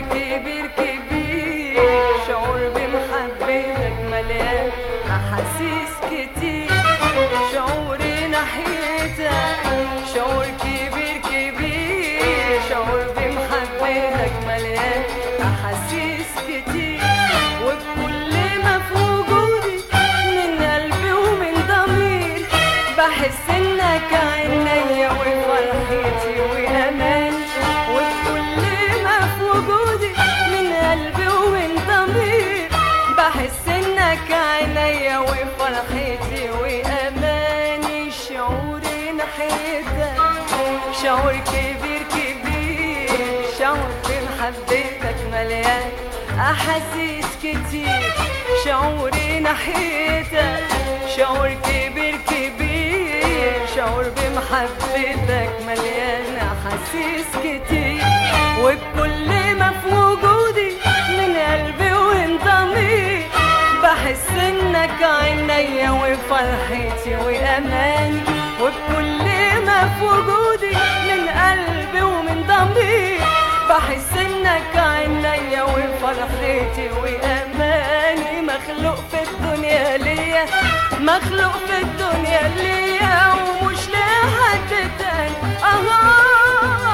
كبير كبير شعور بمحبتك مليان أحاسيس كتير شعوري ناحيتك شعور كبير كبير شعور بمحبتك مليان أحاسيس كتير وبكل ما في وجودي من قلبي ومن ضميري بحس انك عينيا وفرحتي واماني وبكل ما في وجودي من قلبي ومن ضميري بحس انك عينيا وفرحتي واماني شعوري ناحيتك شعور كبير كبير شعور بمحبتك مليان احاسيس كتير شعوري ناحيتك شعور كبير كبير شعور بمحبتك مليان احاسيس كتير وبكل ما في وجودي من قلبي ومن ضميري بحس انك عينيا وفرحتي واماني وبكل ما في وجودي من قلبي ومن ضميري بحس انك عينيا وفرحتي واماني مخلوق في الدنيا ليا مخلوق في الدنيا ليا ومش لحد تاني آه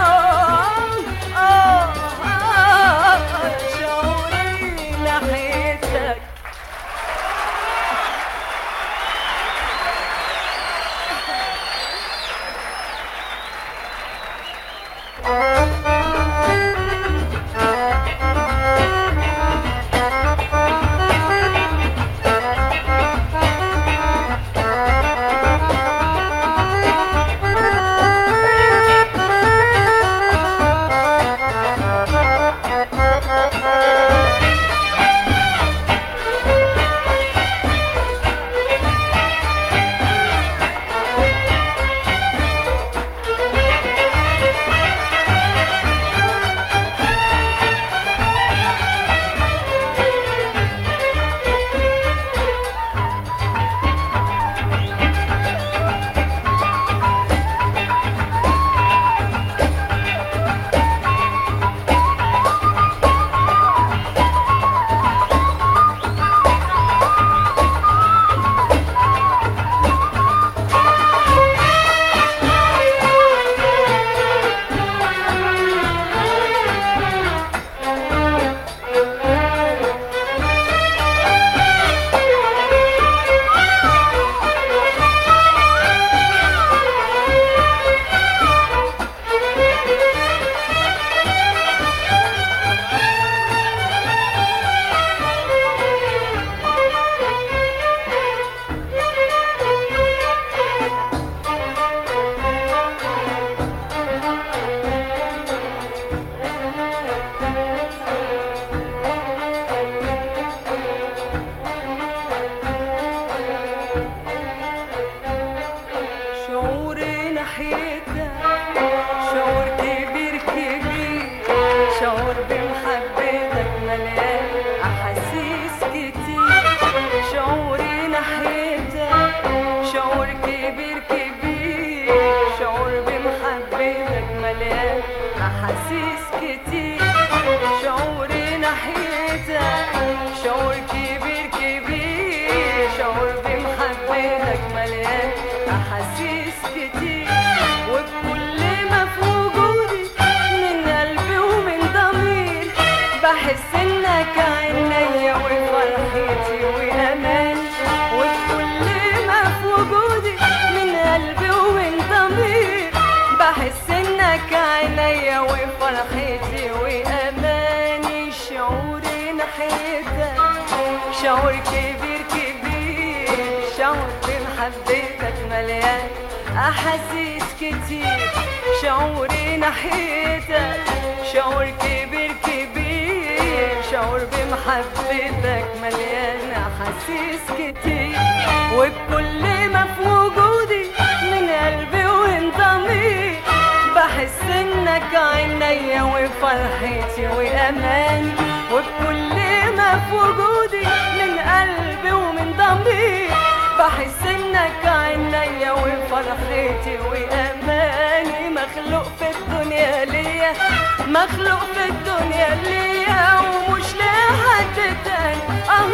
آه آه شعوري ناحيتك شعوري ناحيتك شعور كبير كبير شعور بمحبتك مليان أحاسيس كتير شعوري ناحيتك شعور كبير كبير شعور بمحبتك مليان أحاسيس كتير شعوري ناحيتك شعور كبير كبير شعور بمحبتك مليان أحاسيس كتير وبكل ما في وجودي من قلبي ومن ضميري بحس انك عينيا وفرحتي واماني وبكل ما في وجودي من قلبي ومن ضميري بحس انك عينيا وفرحتي واماني شعوري ناحيتك شعور كبير كبير شعور بمحبتك مليان احاسيس كتير شعوري ناحيتك شعور كبير كبير شعور بمحبتك مليان احاسيس كتير وبكل ما في وجودي من قلبي ومن ضميري بحس انك عينيا وفرحتي واماني وبكل ما في وجودي من قلبي ومن ضميري بحس انك عينيا وفرحتي واماني مخلوق في الدنيا ليا مخلوق في الدنيا ليا ومش لحد تاني آه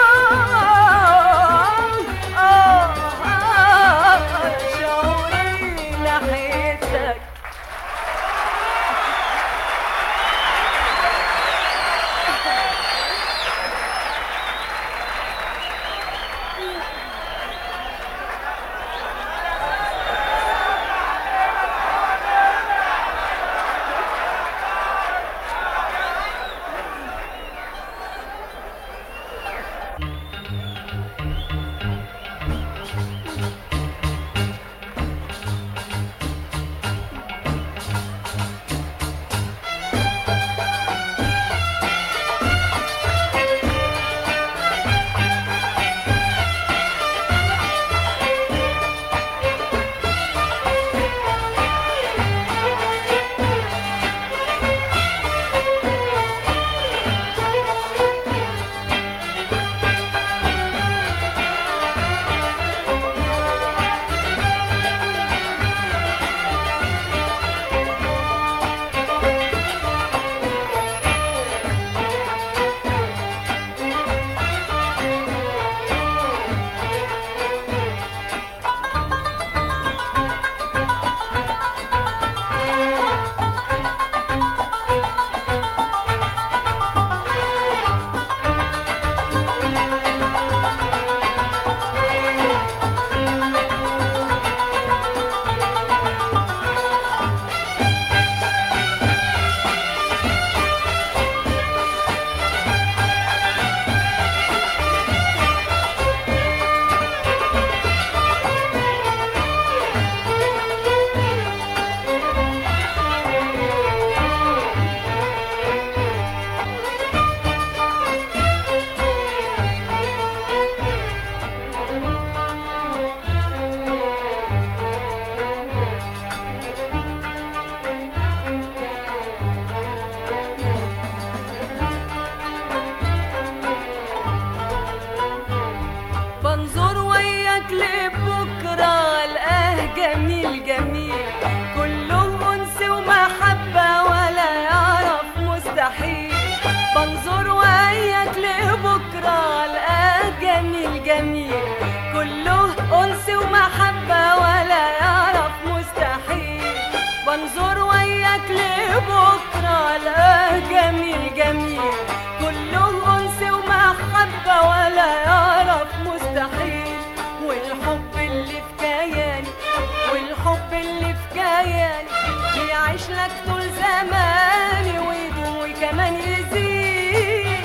آه آه شعوري ناحيتك بنظر وياك لبكرة الآه جميل جميل كله أنس ومحبة ولا يعرف مستحيل بنظر وياك لبكرة الآه جميل جميل كله أنس ومحبة ولا يعرف مستحيل بنظر وياك لبكرة الآه جميل جميل كله أنس ومحبة ولا يعرف مستحيل والحب اللي في كياني والحب اللي في كياني بيعيش لك طول زماني ويدوم وكمان يزيد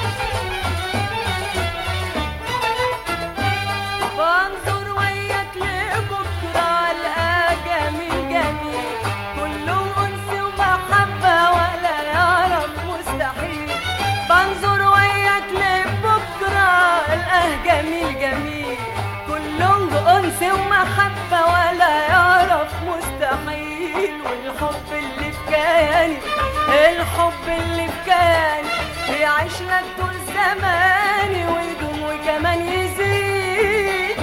بنظر وياك لبكرة الآه جميل جميل كله أنس ومحبة ولا يعرف مستحيل بنظر وياك لبكرة الآه جميل جميل كله أنس ومحبة ولا يعرف مستحيل والحب اللي في كياني الحب اللي في كياني بيعيش لك طول زماني ويدوم وكمان يزيد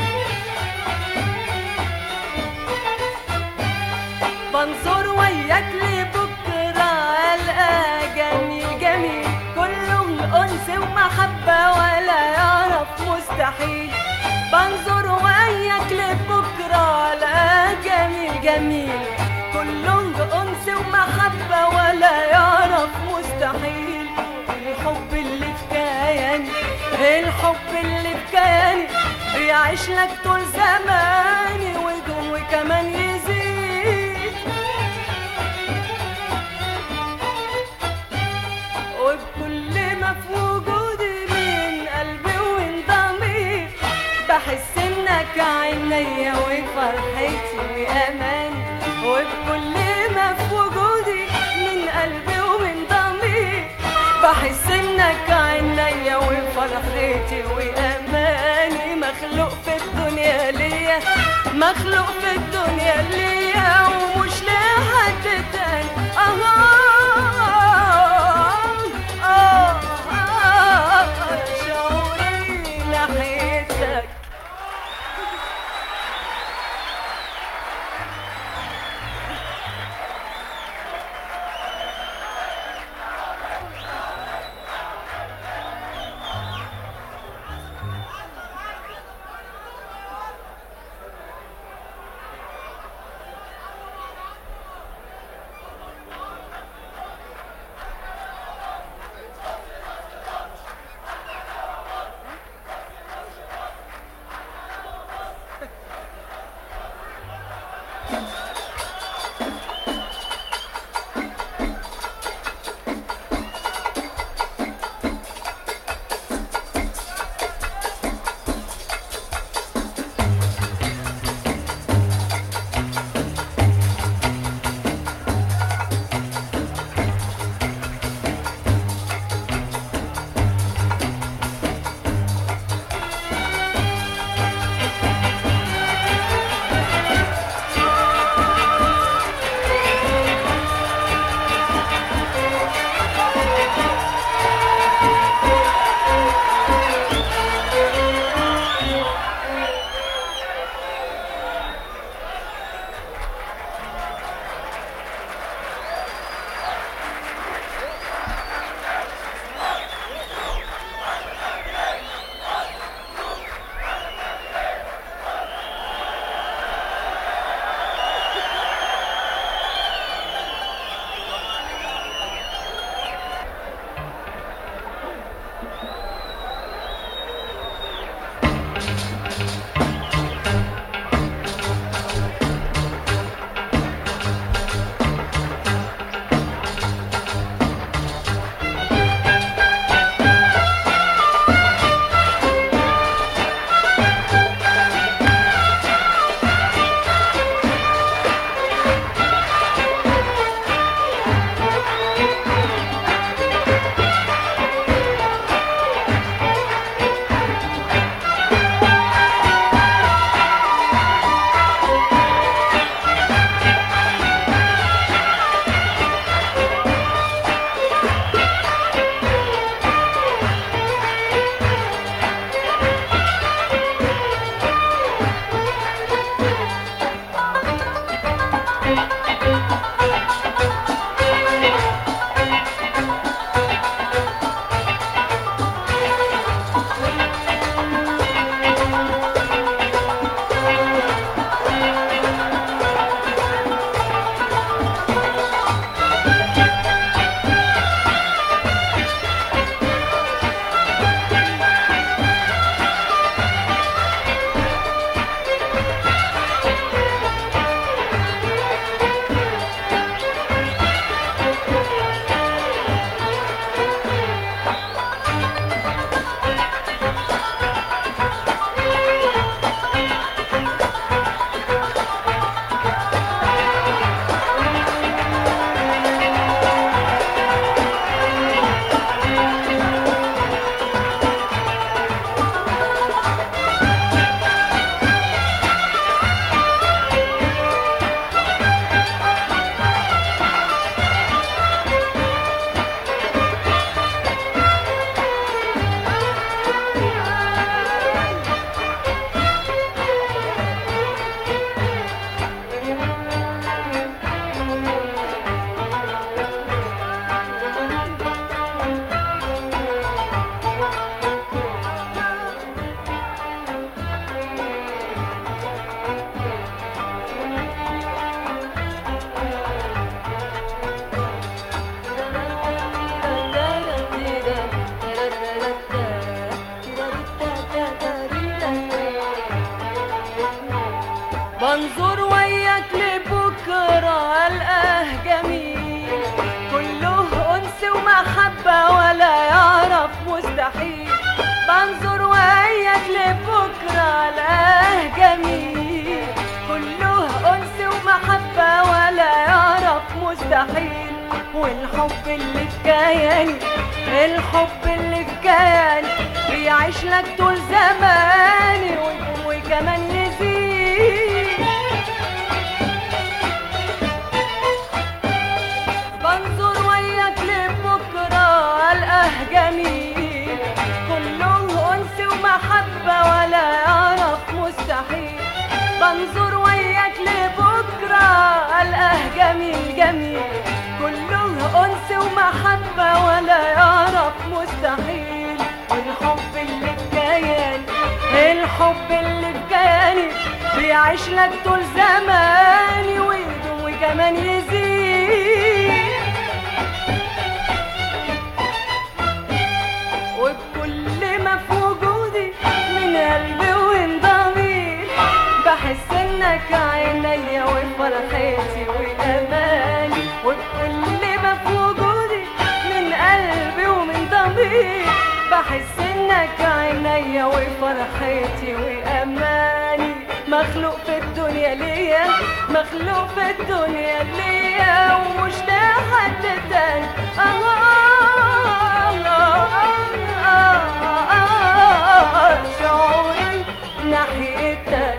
بنظر وياك لبكرة ألقى جميل جميل كله أنس ومحبة ولا يعرف مستحيل بنظر وياك لبكرة ألقى جميل جميل كله أنس ومحبة ولا يعرف مستحيل الحب اللي في كياني الحب اللي في كياني بيعيش لك طول زماني ويدوم وكمان يزيد وبكل ما في وجودي من قلبي ومن ضميري بحس انك عينيا وفرحتي واماني وبكل ما في وجودي من قلبي ومن ضميري بحس انك عينيا وفرحتي واماني مخلوق في الدنيا ليا مخلوق في الدنيا ليا ومش لحد تاني آه آه آه شعوري ناحيتك الحب اللي في كياني الحب اللي في كياني بيعيش لك طول زماني ويدوم وكمان يزيد بنظر وياك لبكرة ألقاه جميل كله أنس ومحبة ولا يعرف مستحيل بنظر وياك لبكرة ألقاه جميل جميل كله أنس ومحبة ولا يعرف مستحيل والحب اللي في كياني الحب اللي في كياني بيعيش لك طول زماني ويدوم وكمان يزيد وبكل ما في وجودي من قلبي وانضمير بحس انك عينيا وفرحتي واماني وبكل ما في وجودي من قلبي ومن ضمير بحس انك عينيا وفرحتي واماني مخلوق في الدنيا ليا مخلوق في الدنيا ليا ومش لحد تاني شعوري ناحيتك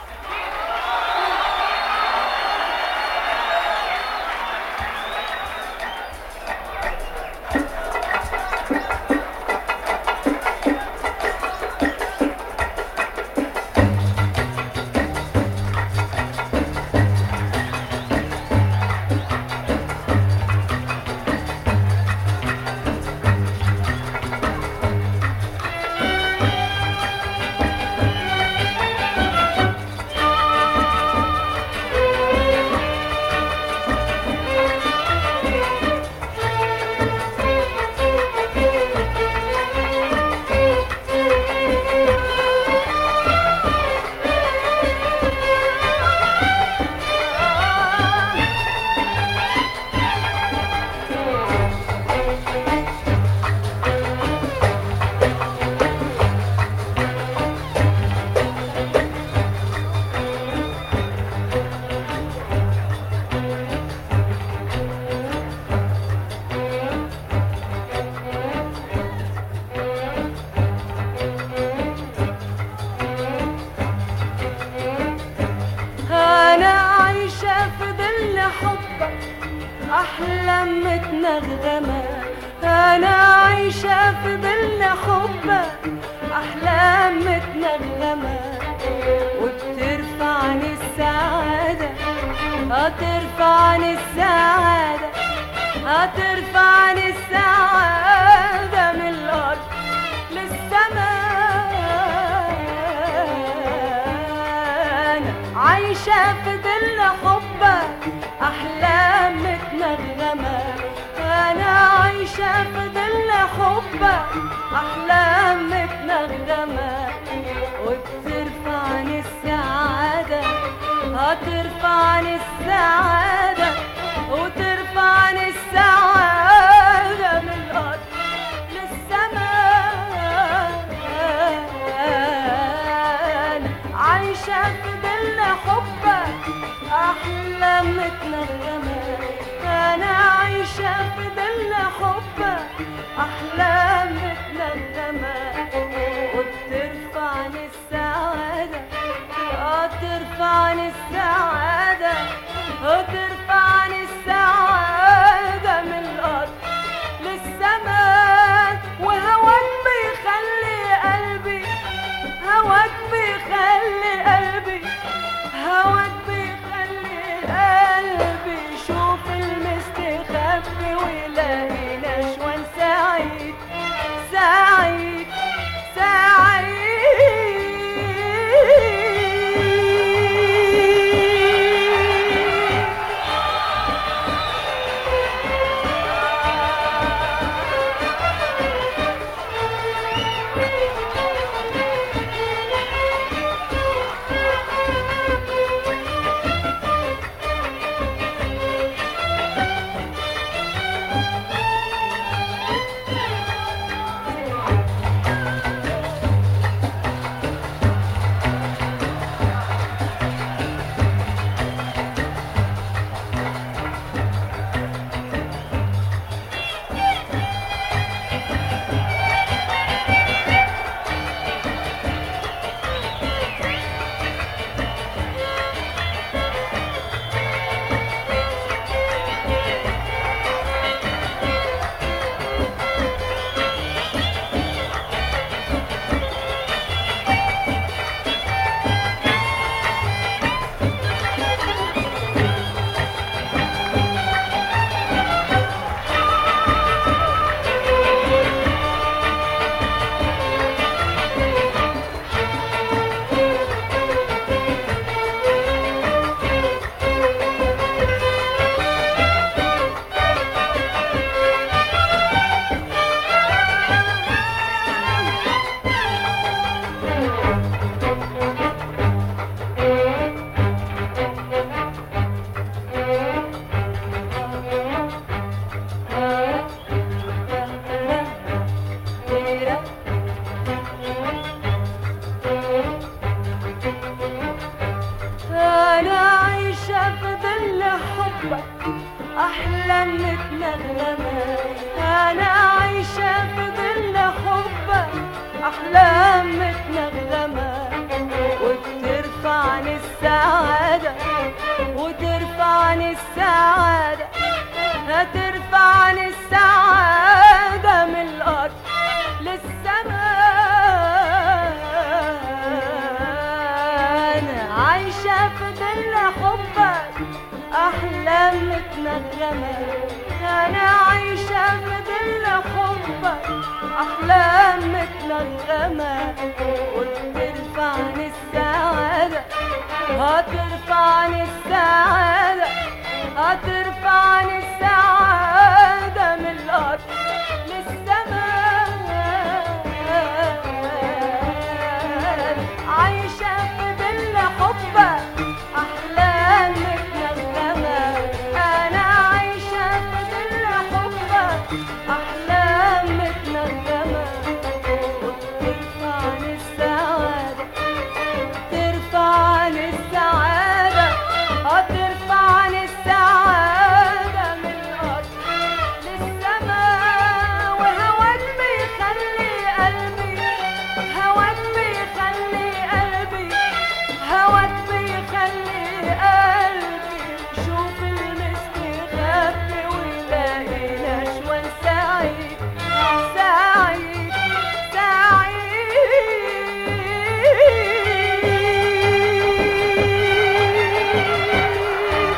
أنا عايشة في ظل حبك أحلام متنغمة أنا عايشة في ظل حبك أحلام متنغمة وبترفعني السعادة هترفعني السعادة هترفعني السعادة من الأرض للسماء أنا عايشة في ظل حبك أحلام متنغمة أنا عايشة في ظل حبك أحلام متنغمة وبترفعني السعادة هترفعني السعادة وترفعني السعادة من الأرض للسماء عايشة في ظل حبك أحلام متنغمة أنا عايشة في ظل حبك أحلام متنغمة وبترفعني السعادة آه ترفعني السعادة وترفعني السعادة من الأرض للسماء وهواك بيخلي قلبي هواك بيخلي قلبي هواك بيخلي قلبي يشوف المستخبي ويلاقي نشوان سعيد سعيد سعيد أحلام متنغمة وبترفعني السعادة وترفعني السعادة هترفعني السعادة من الأرض للسماء أنا عايشة في ظل حبك أحلام متنغمة أنا عايشة في ظل حبك أحلام متنغمة وبترفعني السعادة هترفعني السعادة هترفعني السعادة من الأرض للسماء عايشة في ظل حبك أحلام متنغمة أنا عايشة في ظل حبك أحلام متنغمة وبترفعني السعادة ترفعني السعادة هترفعني السعادة من الأرض للسماء وهواك بيخلي قلبي هواك بيخلي قلبي هواك بيخلي قلبي شوف المستخبي ويلاقي نشوة سعيد سعيد سعيد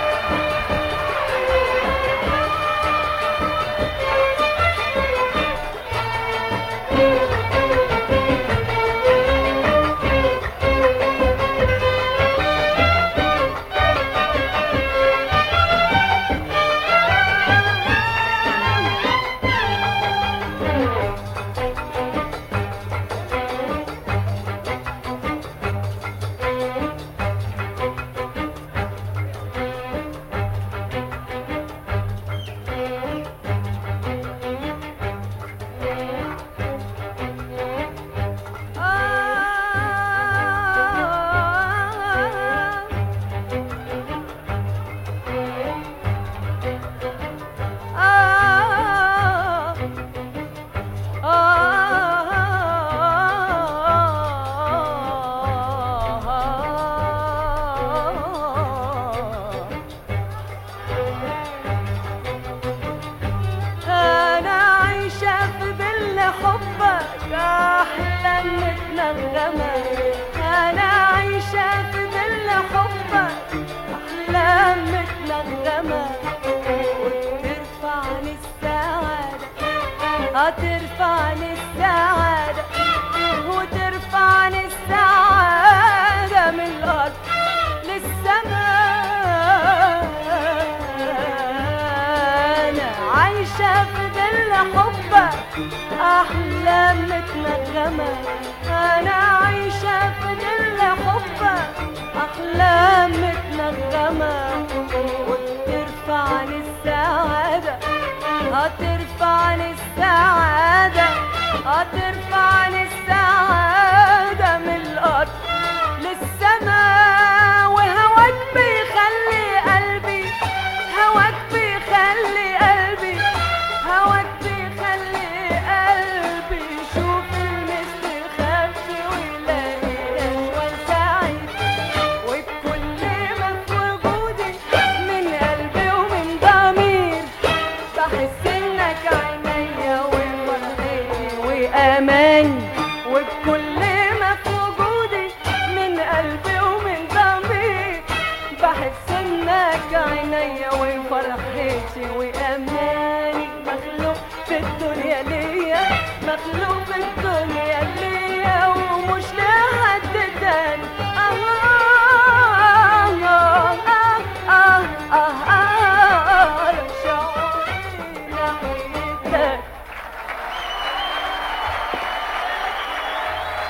أنا عايشة في ظل حبك أحلام متنغمة أنا عايشة في ظل حبك أحلام متنغمة وترفعني السعادة هترفعني السعادة وترفعني السعادة من الأرض للسماء أنا عايشة في ظل حبك أحلام متنغمة أنا عايشة في ظل حبك أحلام متنغمة وترفعني السعادة هترفعني السعادة هترفعني السعادة من الأرض للسماء وهواك بيخلي قلبي هواك بيخلي قلبي هواك بيخلي قلبي يشوف المستخبي ويلاقي نشوة سعيد وبكل ما في وجودي من قلبي ومن ضمير بحس انك عينيا وفرحتي واماني وبكل ما في وجودي من قلبي ومن ضمير بحس انك عينيا وفرحتي واماني مخلوق في الدنيا ليا مخلوق في الدنيا ليا ومش لحد تاني آه آه آه آه آه آه آه شعوري ناحيتك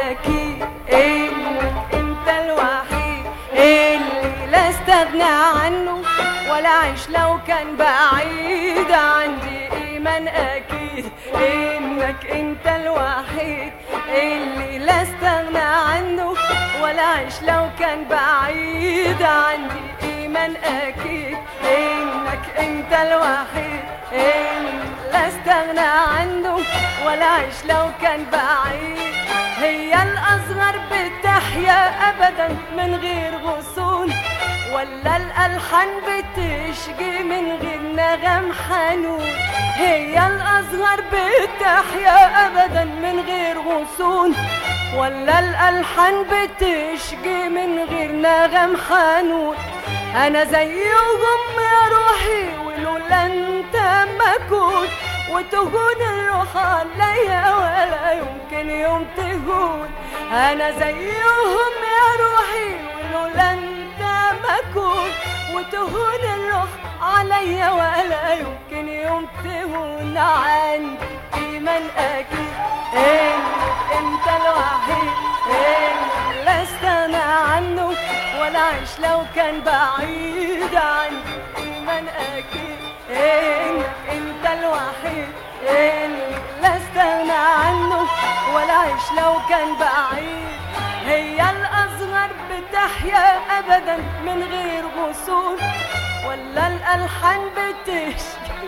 اكيد انك انت الوحيد اللي لا استغنى عنه ولا اعيش لو كان بعيد عندي ايمان اكيد انك انت الوحيد اللي لا استغنى عنه ولا اعيش لو كان بعيد عندي ايمان اكيد انك انت الوحيد اللي لا استغنى عنه ولا اعيش لو كان بعيد هي الاصغر بتحيا ابدا من غير غصون ولا الالحان بتشجي من غير نغم حنون هي الاصغر بتحيا ابدا من غير غصون ولا الالحان بتشجي من غير نغم حنون انا زيهم يا روحي ولولا انت ما كنت وتهون الروح عليا ولا يمكن يوم تهون انا زيهم يا روحي ولولا انت ما كنت وتهون الروح عليا ولا يمكن يوم تهون عندي ايمان اكيد انك انت الوحيد اللي لا استغنى عنه ولا اعيش لو كان بعيد عني ايمان اكيد انك انت الوحيد اللي لا استغنى عنه ولا اعيش لو كان بعيد هي الاصغر بتحيا ابدا من غير غصون ولا الالحان بتشكي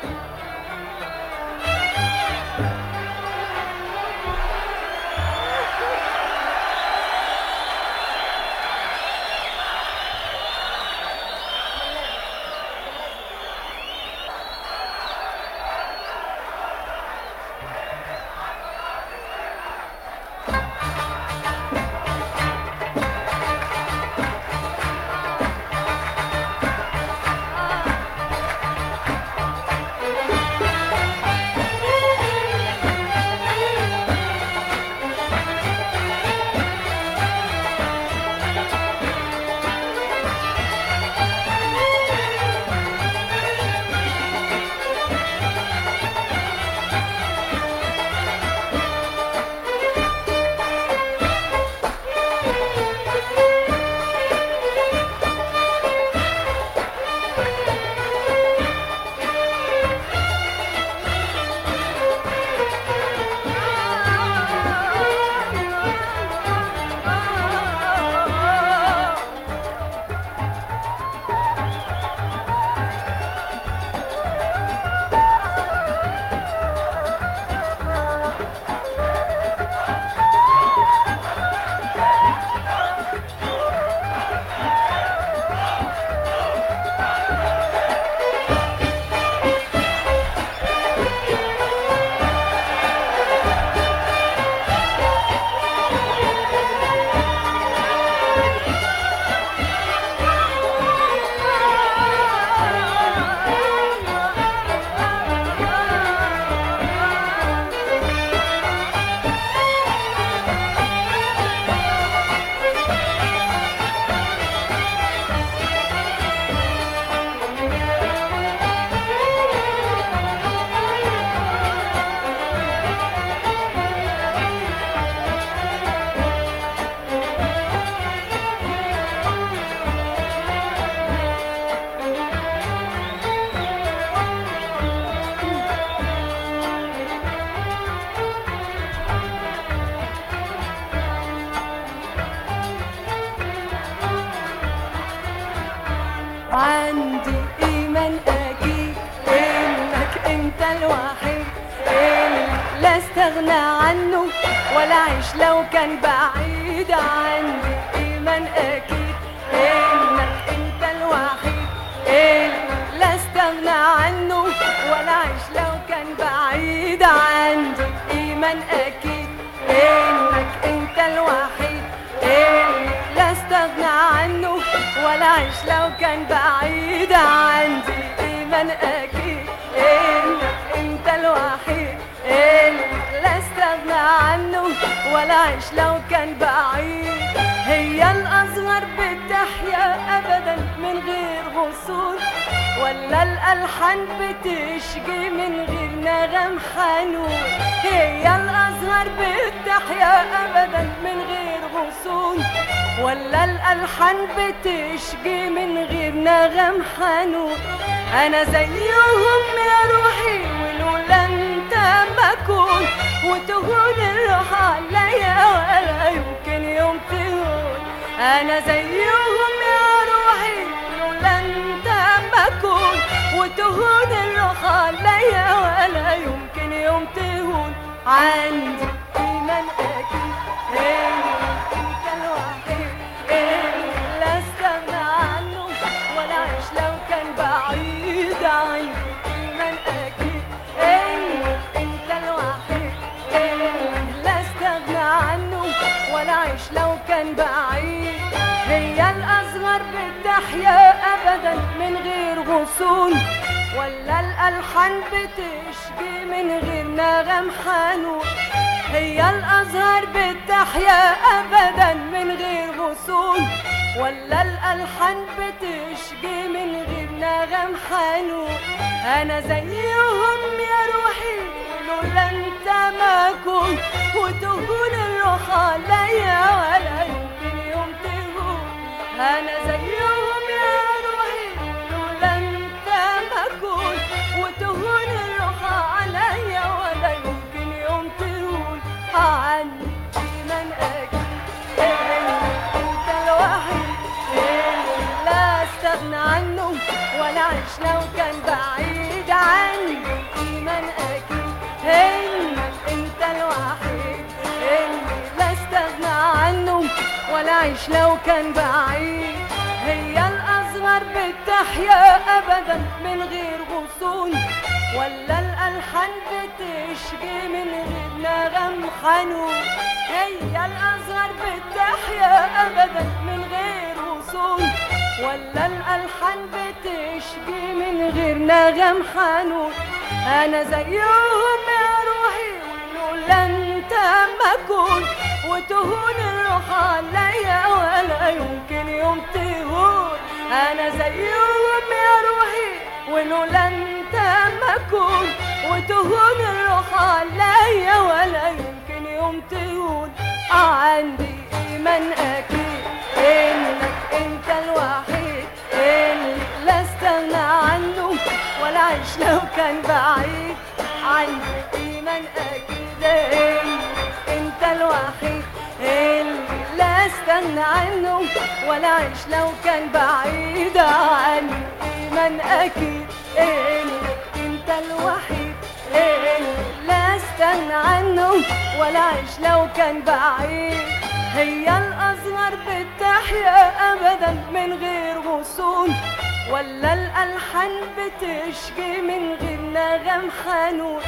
عندي ايمان اكيد انك انت الوحيد اللي لا استغنى عنه ولا اعيش لو كان بعيد عندي ايمان اكيد انك انت الوحيد اللي لا استغنى عنه ولا اعيش لو كان بعيد عندي ايمان اكيد انك انت الوحيد اللي لا استغنى عنه ولا اعيش لو كان بعيد عندي ايمان اكيد انك انت الوحيد اللي لا استغنى عنه ولا اعيش لو كان بعيد هي الاصغر بتحيا ابدا من غير غصون ولا الألحان بتشجي من غير نغم حنون هي الأزهر بتحيا أبدا من غير غصون ولا الألحان بتشجي من غير نغم حنون أنا زيهم يا روحي ولولا أنت ما أكون وتهون الروح عليا ولا يمكن يوم تهون أنا زيهم يا روحي لولا أنت ما أكون وتهون الروح عليا ولا يمكن يوم تهون عندي إيمان أكيد إن أنت الوحيد اللي لا استغنى عنه ولا أعيش لو كان بعيد عني إيمان أكيد إن أنت الوحيد اللي لا استغنى عنه ولا أعيش لو كان بعيد هي الأصغر بتحيا أبدا من غير غصون ولا الألحان بتشجي من غير نغم حنون هي الأزهار بتحيا أبدا من غير غصون ولا الألحان بتشجي من غير نغم حنون أنا زيهم يا روحي لولا أنت ما كنت وتهون الروح عليا ولا يمكن يوم تهون أنا زيهم يا روحي لولا أنت ما كنت وتهون الروح عليا ولا يمكن يوم تهون عني من أكيد أنت الوحيد اللي لا استغنى عنه ولا أعيش لو كان بعيد عني إيمان أكيد إنك أنت الوحيد اللي لا استغنى عنه ولا أعيش لو كان بعيد هي الأصغر بتحيا أبدا من غير غصون ولا الألحان بتشجي من غير نغم حنون هي الأصغر بتحيا أبدا من غير غصون ولا الألحان بتشجي من غير نغم حنون أنا زيهم يا روحي ولولا أنت ما كنت وتهون الروح عليا ولا يمكن يوم تهون أنا زيهم يا روحي ولولا أنت ما كنت وتهون الروح عليا ولا يمكن يوم تهون عندي إيمان أكيد إنك أنت الوحيد اللي لا استغنى عنه ولا أعيش لو كان بعيد عندي إيمان أكيد إنك أنت الوحيد اللي لا استغنى عنه ولا أعيش لو كان بعيد عني إيمان أكيد إنك أنت الوحيد اللي لا استغنى عنه ولا أعيش لو كان بعيد هي الأزهر بتحيا أبدا من غير غصون ولا الألحان بتشجي من غير نغم حنون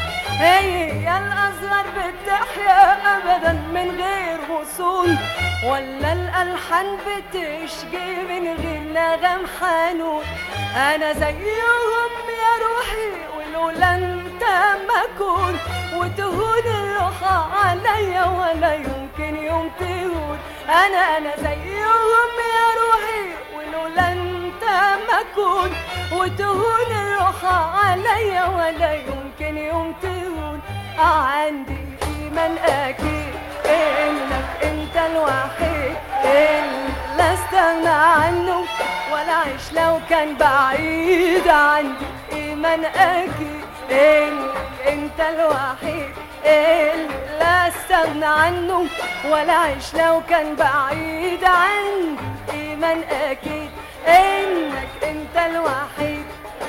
هي الأزهر بتحيا أبدا من غير غصون ولا الألحان بتشجي من غير نغم حنون أنا زيهم يا روحي ولولا أنت ما كنت وتهون الروح عليا ولا يمكن يوم تهون أنا أنا زيهم يا روحي ولولا أنت ما كنت وتهون الروح عليا ولا يمكن يوم تهون عندي إيمان أكيد إنك أنت الوحيد اللي لا استغنى عنه ولا أعيش لو كان بعيد عندي إيمان أكيد إنك أنت الوحيد اللي لا استغنى عنه ولا أعيش لو كان بعيد عندي إيمان أكيد إنك أنت الوحيد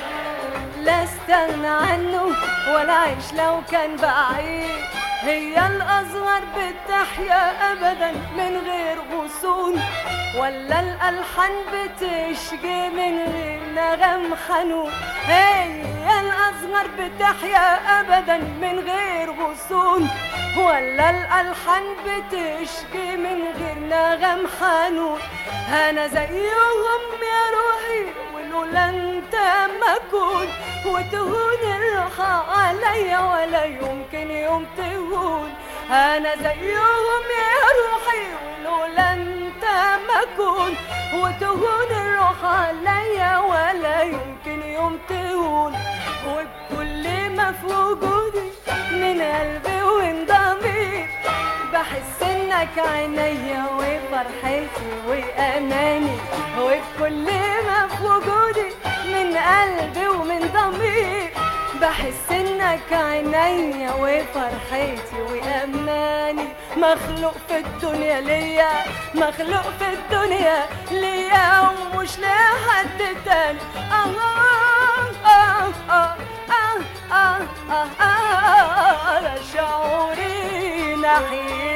لا استغنى عنه ولا أعيش لو كان بعيد هي الأصغر بتحيا أبدا من غير غصون ولا الألحان بتشجي من غير نغم حنون هي الأصغر بتحيا أبدا من غير غصون ولا الألحان بتشجي من غير نغم حنون أنا زيهم يا روحي ولولا أنت ما كنت وتهون الروح عليا ولا يمكن يوم تهون أنا زيهم يا روحي ولولا لولا انت ما اكون وتهون الروح عليا ولا يمكن يوم تهون وبكل ما في وجودي من قلبي ومن ضميري بحس انك عينيا وفرحتي واماني وبكل ما في وجودي من قلبي ومن ضميري بحس انك عينيا وفرحتي واماني مخلوق في الدنيا ليا مخلوق في الدنيا ليا ومش لحد تاني آه آه آه آه آه آه آه آه شعوري ناحية